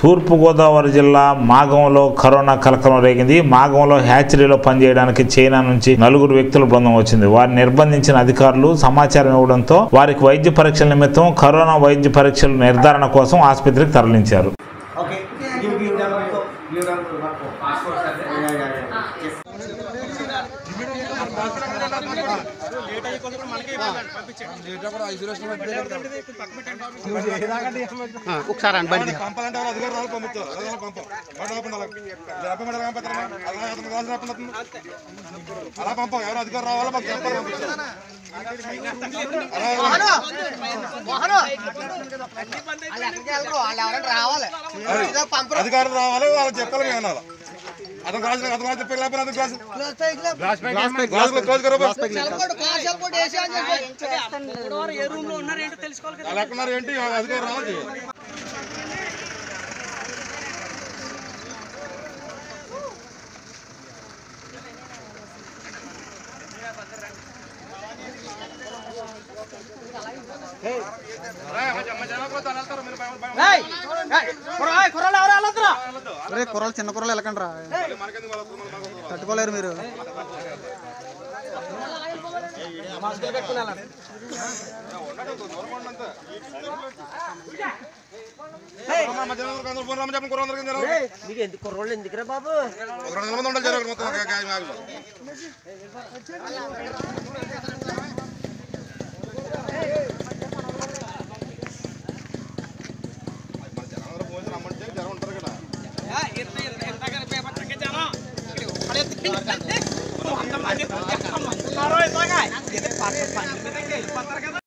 తూర్పుగోదావరి జిల్లా మాగంలో కరోనా కలకలం రేగింది మాగంలో హ్యాచరీలో పనిచేయడానికి చైనా నుంచి నలుగురు వ్యక్తుల బృందం వచ్చింది వారిని నిర్బంధించిన అధికారులు సమాచారం ఇవ్వడంతో వారికి వైద్య పరీక్షల నిమిత్తం కరోనా వైద్య పరీక్షల నిర్ధారణ కోసం ఆసుపత్రికి తరలించారు Okay, give give them one for give them one for passport sir. Yeah, yeah, yeah. Yes. ఒకసారి అని బండి పంపాలంటే వాళ్ళు అధికారులు రావాలి పంపించారు అధికారులు పంపం వాడు రాకుండా అలా చెప్పమంటే ఎలా పంపిస్తారా? అలా అతను రాజు రాకుండా అలా పంపం ఎవరు అధికారులు రావాలో మాకు చెప్పాలి పంపించారు అధికారులు రావాలి వాళ్ళు చెప్పాలి మేము అనాలి అతను రాజు అతను రాజు చెప్పి లేకపోతే అతను గ్లాస్ గ్లాస్ క్లోజ్ కరో బస్. అలా ఎక్కడున్నారు ఏంటి అధికారులు రావాలి ఒరే కుర్రలు చిన్న కుర్రలు వెళ్ళకండి రా తట్టుకోలేరు మీరు మధ్యాహ్నం ఫోన్ రమ్మని చెప్పండి కుర్ర అందరికీ జరగదు. మీకు ఎందుకు కుర్రోళ్ళు ఎందుకురా బాబు ఒక రెండు వందల మంది ఉండాలి జరగదు మొత్తం ఒక గ్యాస్ మ్యాగ్లో. మన జనం అందరూ భోజనం రమ్మంటే జనం ఉంటారు కదా వంద మంది